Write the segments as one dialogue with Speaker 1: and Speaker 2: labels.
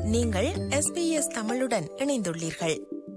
Speaker 1: நீங்கள் எஸ்பிஎஸ் தமிழுடன் இணைந்துள்ளீர்கள்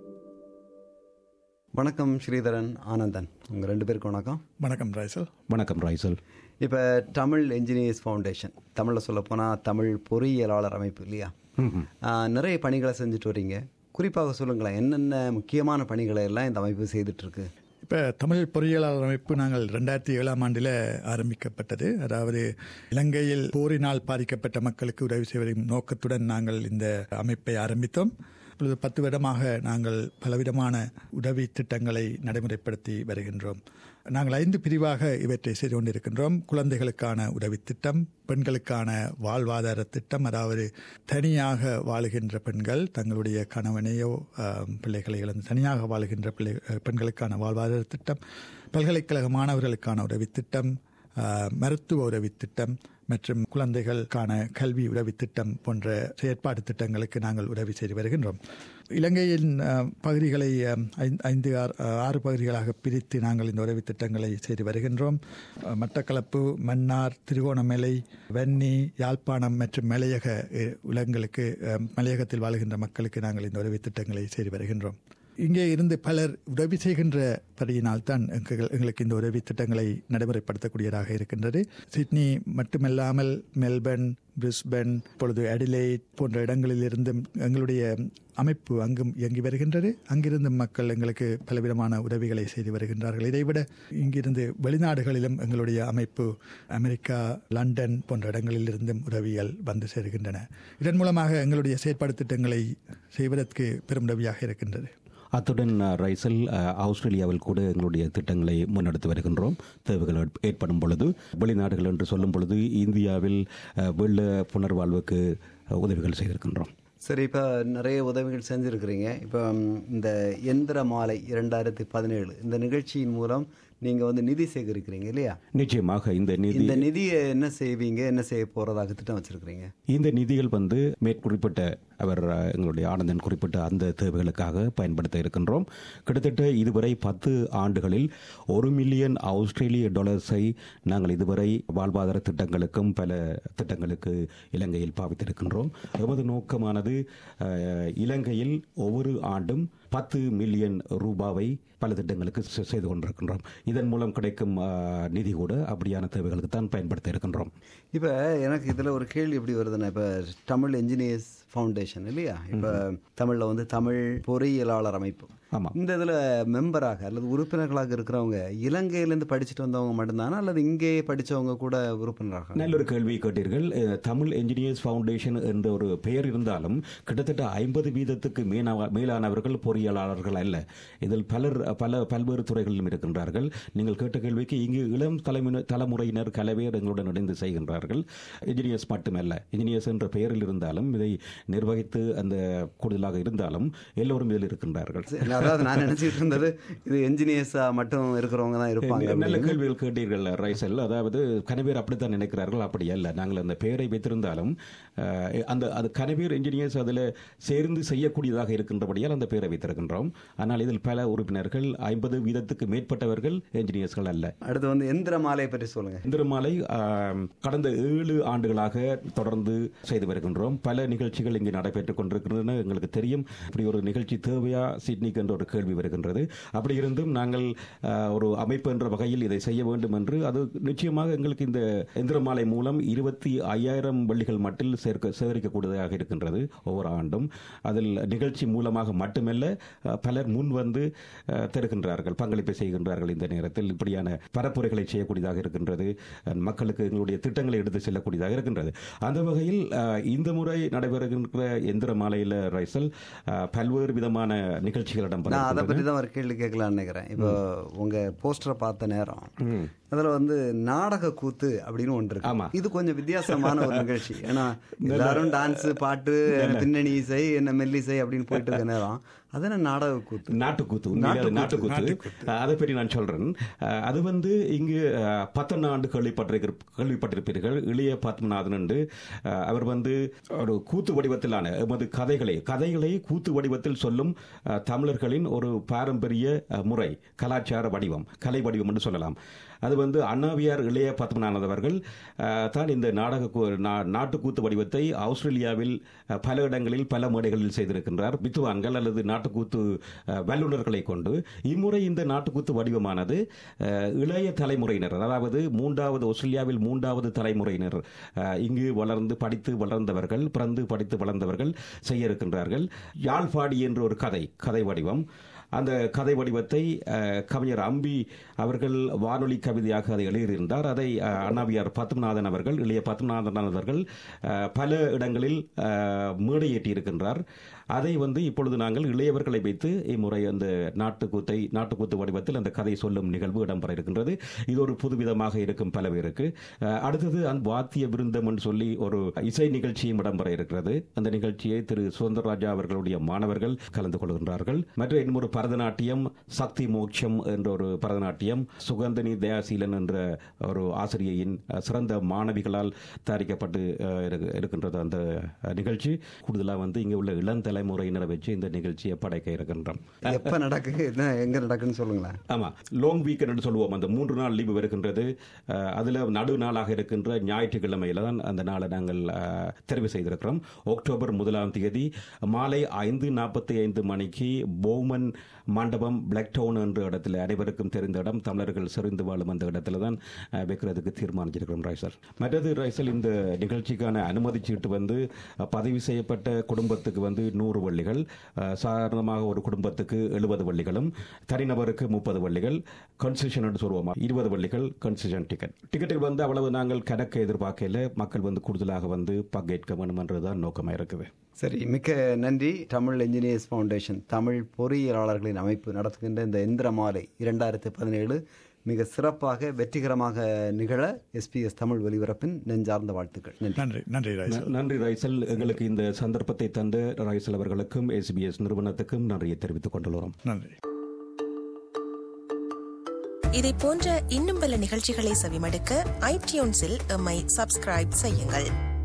Speaker 2: வணக்கம் ஸ்ரீதரன் ஆனந்தன் உங்கள் ரெண்டு பேருக்கு வணக்கம்
Speaker 3: வணக்கம் ராய்சல்
Speaker 4: வணக்கம் ராய்சல்
Speaker 2: இப்போ தமிழ் என்ஜினியர்ஸ் ஃபவுண்டேஷன் தமிழில் சொல்லப்போனால் தமிழ் பொறியியலாளர் அமைப்பு இல்லையா ஆ, நிறைய பணிகளை செஞ்சுட்டு வரீங்க குறிப்பாக சொல்லுங்களேன் என்னென்ன முக்கியமான பணிகளை எல்லாம் இந்த அமைப்பு செய்துட்ருக்கு
Speaker 3: இப்போ தமிழ் பொறியியலாளர் அமைப்பு நாங்கள் ரெண்டாயிரத்தி ஏழாம் ஆண்டில் ஆரம்பிக்கப்பட்டது அதாவது இலங்கையில் போரினால் பாதிக்கப்பட்ட மக்களுக்கு உதவி செய்வதின் நோக்கத்துடன் நாங்கள் இந்த அமைப்பை ஆரம்பித்தோம் இப்பொழுது பத்து வருடமாக நாங்கள் பலவிதமான உதவி திட்டங்களை நடைமுறைப்படுத்தி வருகின்றோம் நாங்கள் ஐந்து பிரிவாக இவற்றை செய்து கொண்டிருக்கின்றோம் குழந்தைகளுக்கான உதவி திட்டம் பெண்களுக்கான வாழ்வாதார திட்டம் அதாவது தனியாக வாழுகின்ற பெண்கள் தங்களுடைய கணவனையோ ஆம், பிள்ளைகளை இழந்து தனியாக வாழுகின்ற பிள்ளை பெண்களுக்கான வாழ்வாதார திட்டம் பல்கலைக்கழக மாணவர்களுக்கான உதவி திட்டம் ஆ, மருத்துவ உதவி திட்டம் மற்றும் குழந்தைகளுக்கான கல்வி உதவி திட்டம் போன்ற செயற்பாடு திட்டங்களுக்கு நாங்கள் உதவி செய்து வருகின்றோம் இலங்கையின் ஆ, பகுதிகளை ஆம், ஐந்து- ஐந்து ஆறு- ஆறு பகுதிகளாக பிரித்து நாங்கள் இந்த உதவி திட்டங்களை செய்து வருகின்றோம் ஆ, மட்டக்களப்பு மன்னார் திருகோணமலை வன்னி யாழ்ப்பாணம் மற்றும் மலையக அ, உலகங்களுக்கு ஆ, மலையகத்தில் வாழ்கின்ற மக்களுக்கு நாங்கள் இந்த உதவி திட்டங்களை செய்து வருகின்றோம் இங்கே இருந்து பலர் உதவி செய்கின்ற படியினால் தான் எங்கள்- எங்களுக்கு இந்த உதவி திட்டங்களை நடைமுறைப்படுத்தக்கூடியதாக இருக்கின்றது சிட்னி மட்டுமல்லாமல் மெல்பர்ன் பிரிஸ்பன் இப்பொழுது அடிலைட் போன்ற இடங்களில் இருந்தும் எங்களுடைய அமைப்பு அங்கும் இயங்கி வருகின்றது அங்கிருந்து மக்கள் எங்களுக்கு பலவிதமான உதவிகளை செய்து வருகின்றார்கள் இதைவிட இங்கிருந்து வெளிநாடுகளிலும் எங்களுடைய அமைப்பு அமெரிக்கா லண்டன் போன்ற இடங்களில் இருந்தும் உதவிகள் வந்து சேருகின்றன இதன் மூலமாக எங்களுடைய செயற்பாடு திட்டங்களை செய்வதற்கு பெரும் உதவியாக இருக்கின்றது
Speaker 4: அத்துடன் அஹ், ரைசல் அஹ், ஆஸ்திரேலியாவில் கூட எங்களுடைய திட்டங்களை முன்னெடுத்து வருகின்றோம் தேவைகள் ஏற்ப- ஏற்படும் பொழுது வெளிநாடுகள் என்று சொல்லும் பொழுது இந்தியாவில் அஹ், வெள்ள புனர்வாழ்வுக்கு அஹ், உதவிகள் செய்திருக்கின்றோம்
Speaker 2: சரி இப்போ நிறைய உதவிகள் செஞ்சுருக்கிறீங்க இப்போ ம், இந்த எந்திர மாலை இரண்டாயிரத்தி பதினேழு இந்த நிகழ்ச்சியின் மூலம் நீங்கள் வந்து நிதி சேகரிக்கிறீங்க இல்லையா
Speaker 4: நிச்சயமாக இந்த நிதி
Speaker 2: இந்த நிதியை என்ன செய்வீங்க என்ன செய்ய போகிறதாக திட்டம் வச்சுருக்கிறீங்க
Speaker 4: இந்த நிதிகள் வந்து மேற்குறிப்பிட்ட அவர் அஹ், எங்களுடைய ஆனந்தன் குறிப்பிட்ட அந்த தேவைகளுக்காக பயன்படுத்த இருக்கின்றோம் கிட்டத்தட்ட இதுவரை பத்து ஆண்டுகளில் ஒரு மில்லியன் ஆஸ்திரேலிய டாலர்ஸை நாங்கள் இதுவரை வாழ்வாதார திட்டங்களுக்கும் பல திட்டங்களுக்கு இலங்கையில் பாவித்திருக்கின்றோம் எமது நோக்கமானது அஹ், இலங்கையில் ஒவ்வொரு ஆண்டும் பத்து மில்லியன் ரூபாவை பல திட்டங்களுக்கு செ- செய்து கொண்டிருக்கின்றோம் இதன் மூலம் கிடைக்கும் அஹ், நிதி கூட அப்படியான தேவைகளுக்கு தான் பயன்படுத்த இருக்கின்றோம்
Speaker 2: இப்போ எனக்கு இதில் ஒரு கேள்வி எப்படி வருதுன்னா இப்போ தமிழ் என்ஜினியர்ஸ் ஃபவுண்டேஷன் இல்லையா இப்போ தமிழில் வந்து தமிழ் பொறியியலாளர் அமைப்பு
Speaker 4: ஆமாம்
Speaker 2: இந்த இதில் மெம்பராக அல்லது உறுப்பினர்களாக இருக்கிறவங்க இலங்கையிலேருந்து படிச்சுட்டு வந்தவங்க மட்டும்தானா அல்லது இங்கே படித்தவங்க கூட உறுப்பினராக
Speaker 4: நல்ல ஒரு கேள்வி கேட்டீர்கள் அஹ், தமிழ் என்ஜினியர்ஸ் ஃபவுண்டேஷன் என்ற ஒரு பெயர் இருந்தாலும் கிட்டத்தட்ட ஐம்பது வீதத்துக்கு மேலான- மேலானவர்கள் பொறியியலாளர்கள் அல்ல இதில் பலர் பல பல்வேறு துறைகளிலும் இருக்கின்றார்கள் நீங்கள் கேட்ட கேள்விக்கு இங்கு இளம் தலைமுறை தலைமுறையினர் கலவையர் எங்களுடன் இணைந்து செய்கின்றார்கள் என்ஜினியர்ஸ் மட்டுமல்ல என்ஜினியர்ஸ் என்ற பெயரில் இருந்தாலும் இதை நிர்வகித்து அந்த கூடுதலாக இருந்தாலும் எல்லோரும் இதில் இருக்கின்றார்கள்
Speaker 2: அதாவது நான் நினைச்சிட்டு இருந்தது இது என்ஜினியர்ஸாக மட்டும் இருக்கிறவங்க தான் இருப்பாங்க
Speaker 4: நல்ல
Speaker 2: அப்படின்னு.
Speaker 4: கேள்விகள் கேட்டீர்கள் ரைசல் அதாவது கனவேர் அப்படித்தான் நினைக்கிறார்கள் அப்படி அல்ல நாங்கள் அந்த பெயரை வைத்திருந்தாலும் அஹ், அந்த அது கனவேர் என்ஜினியர்ஸ் அதில் சேர்ந்து செய்யக்கூடியதாக இருக்கின்றபடியால் அந்த பெயரை வைத்திருக்கின்றோம் ஆனால் இதில் பல உறுப்பினர்கள் ஐம்பது வீதத்துக்கு மேற்பட்டவர்கள் என்ஜினியர்ஸ்கள் அல்ல
Speaker 2: அடுத்து வந்து எந்திர மாலையை பற்றி சொல்லுங்க
Speaker 4: இந்திரமாலை ஆம், கடந்த ஏழு ஆண்டுகளாக தொடர்ந்து செய்து வருகின்றோம் பல நிகழ்ச்சிகள் இங்கே நடைபெற்றுக் கொண்டிருக்கின்றன எங்களுக்கு தெரியும் இப்படி ஒரு நிகழ்ச்சி தேவையா சிட்னிக்கு என்ற ஒரு கேள்வி வருகின்றது அப்படி இருந்தும் நாங்கள் ஆ, ஒரு அமைப்பு என்ற வகையில் இதை செய்ய வேண்டும் என்று அது நிச்சயமாக எங்களுக்கு இந்த எந்திரமாலை மூலம் இருபத்தி ஐயாயிரம் வெள்ளிகள் மட்டில் சேர்க்க சேகரிக்கக்கூடியதாக இருக்கின்றது ஒவ்வொரு ஆண்டும் அதில் நிகழ்ச்சி மூலமாக மட்டுமல்ல ஆ, பலர் முன் வந்து ஆ, தருகின்றார்கள் பங்களிப்பை செய்கின்றார்கள் இந்த நேரத்தில் இப்படியான பரப்புரைகளை செய்யக்கூடியதாக இருக்கின்றது அஹ், மக்களுக்கு எங்களுடைய திட்டங்களை எடுத்து செல்லக்கூடியதாக இருக்கின்றது அந்த வகையில் அஹ், இந்த முறை நடைபெறுகின்ற எந்திர மாலையில் ரைசல் அஹ், பல்வேறு விதமான நிகழ்ச்சிகள்
Speaker 2: நான் அதை
Speaker 4: இடம்பெறுகின்றன
Speaker 2: பற்றி தான் ஒரு கேள்வி கேட்கலான்னு நினைக்கிறேன் இப்போ உங்க போஸ்டரை பார்த்த நேரம் அதுல வந்து நாடக கூத்து அப்படின்னு ஒன்று இருக்கு
Speaker 4: ஆமா.
Speaker 2: இது கொஞ்சம் வித்தியாசமான ஒரு நிகழ்ச்சி ஏன்னா எல்லாரும் டான்ஸ் பாட்டு பின்னணி இசை என்ன மெல்லிசை அப்படின்னு போயிட்டு இருக்க நேரம் அதென்ன நாடக கூத்து
Speaker 4: நாட்டுக்கூத்து உண்மையிலே அது நாட்டுக்கூத்து அஹ், அதை பற்றி நான் சொல்றேன் அஹ், அது வந்து இங்கு அஹ், பத்தொன்னு ஆண்டு கேள்விப்பட்டிருக்கிற கேள்விப்பட்டிருப்பீர்கள் இளைய பத்மநாதன் என்று அஹ், அவர் வந்து ஒரு கூத்து வடிவத்திலான எமது கதைகளை கதைகளை கூத்து வடிவத்தில் சொல்லும் அஹ், தமிழர்களின் ஒரு பாரம்பரிய அஹ், முறை கலாச்சார வடிவம் கலை வடிவம் என்று சொல்லலாம் அது வந்து அண்ணாவியார் இளைய பத்மநாதன் அவர்கள் அஹ், தான் இந்த நாடக கூ- நா- நாட்டுக்கூத்து வடிவத்தை ஆஸ்திரேலியாவில் அஹ், பல இடங்களில் பல மேடைகளில் செய்திருக்கின்றார் வித்துவான்கள் அல்லது நாட்டுக்கூத்து அஹ், வல்லுநர்களை கொண்டு இம்முறை இந்த நாட்டுக்கூத்து வடிவமானது அஹ், இளைய தலைமுறையினர் அதாவது மூன்றாவது ஆஸ்திரேலியாவில் மூன்றாவது தலைமுறையினர் அஹ், இங்கு வளர்ந்து படித்து வளர்ந்தவர்கள் பிறந்து படித்து வளர்ந்தவர்கள் செய்ய இருக்கின்றார்கள் யாழ்ப்பாடி என்ற ஒரு கதை கதை வடிவம் அந்த கதை வடிவத்தை அஹ், கவிஞர் அம்பி அவர்கள் வானொலி கவிதையாக அதை எழுதியிருந்தார் அதை அஹ், அண்ணாவியார் பத்மநாதன் அவர்கள் இளைய பத்மநாதன் அவர்கள் அஹ், பல இடங்களில் அஹ், மேடையேற்றி இருக்கின்றார் அதை வந்து இப்பொழுது நாங்கள் இளையவர்களை வைத்து இம்முறை அந்த நாட்டுக்கூத்தை நாட்டுக்கூத்து வடிவத்தில் அந்த கதை சொல்லும் நிகழ்வு இடம்பெற இருக்கின்றது இது ஒரு புதுவிதமாக இருக்கும் பல பேருக்கு அஹ், அடுத்தது அந்த வாத்திய விருந்தம் என்று சொல்லி ஒரு இசை நிகழ்ச்சியும் இடம்பெற இருக்கிறது அந்த நிகழ்ச்சியை திரு சுதந்திரராஜா அவர்களுடைய மாணவர்கள் கலந்து கொள்கின்றார்கள் மற்றும் இன்னொரு பரதநாட்டியம் சக்தி மோட்சம் என்ற ஒரு பரதநாட்டியம் சுகந்தினி தயாசீலன் என்ற ஒரு ஆசிரியையின் அஹ், சிறந்த மாணவிகளால் தயாரிக்கப்பட்டு அஹ், இருக்கு- இருக்கின்றது அந்த அஹ், நிகழ்ச்சி கூடுதலாக வந்து இங்கே உள்ள இளம் தலைமுறையினரை வச்சு இந்த நிகழ்ச்சியை படைக்க இருக்கின்றோம்
Speaker 2: எப்ப நடக்கு என்ன எங்க நடக்குன்னு சொல்லுங்களேன்
Speaker 4: ஆமா லாங் வீக்கெண்ட் என்று சொல்லுவோம் அந்த மூன்று நாள் லீவு வருகின்றது அஹ், அதுல நடு நாளாக இருக்கின்ற ஞாயிற்றுக்கிழமையில தான் அந்த நாளை நாங்கள் அஹ், தெரிவு செய்திருக்கிறோம் அக்டோபர் முதலாம் தேதி மாலை ஐந்து நாற்பத்தி ஐந்து மணிக்கு பௌமன் மண்டபம் பிளாக் டவுன் என்ற இடத்துல அனைவருக்கும் தெரிந்த இடம் தமிழர்கள் செறிந்து வாழும் அந்த இடத்துல தான் அஹ், வைக்கிறதுக்கு தீர்மானிச்சிருக்கிறோம் ரைசல் மற்றது ரைசல் இந்த நிகழ்ச்சிக்கான அனுமதி சீட்டு வந்து அஹ், பதிவு செய்யப்பட்ட குடும்பத்துக்கு வந்து நூறு வள்ளிகள் அஹ், சாதாரணமாக ஒரு குடும்பத்துக்கு எழுபது வள்ளிகளும் தனிநபருக்கு முப்பது வள்ளிகள் கன்செஷன் என்று சொல்லுவோம் இருபது வள்ளிகள் கன்செஷன் டிக்கெட் டிக்கெட்டில் வந்து அவ்வளவு நாங்கள் கணக்கு எதிர்பார்க்கல மக்கள் வந்து கூடுதலாக வந்து பங்கேற்க வேண்டும் என்றுதான் நோக்கமாக இருக்குது
Speaker 2: சரி மிக்க நன்றி தமிழ் என்ஜினியர்ஸ் ஃபவுண்டேஷன் தமிழ் பொறியியலாளர்களின் அமைப்பு நடத்துகின்ற இந்த எந்திர மாலை இரண்டாயிரத்து பதினேழு மிக சிறப்பாக வெற்றிகரமாக நிகழ எஸ்பிஎஸ் தமிழ் ஒலிபரப்பின் நெஞ்சார்ந்த வாழ்த்துக்கள் நன்றி
Speaker 3: நன்றி நன்றி ராஜ்
Speaker 4: ந- நன்றி ரைசல் எங்களுக்கு இந்த சந்தர்ப்பத்தை தந்த ரைசல் அவர்களுக்கும் எஸ்பிஎஸ் நிறுவனத்துக்கும் நன்றியை தெரிவித்துக் கொண்டுள்ளோம்
Speaker 3: நன்றி
Speaker 1: இதை போன்ற இன்னும் பல நிகழ்ச்சிகளை செவிமடுக்க ஐடியூன்ஸில் எம்மை சப்ஸ்கிரைப் செய்யுங்கள்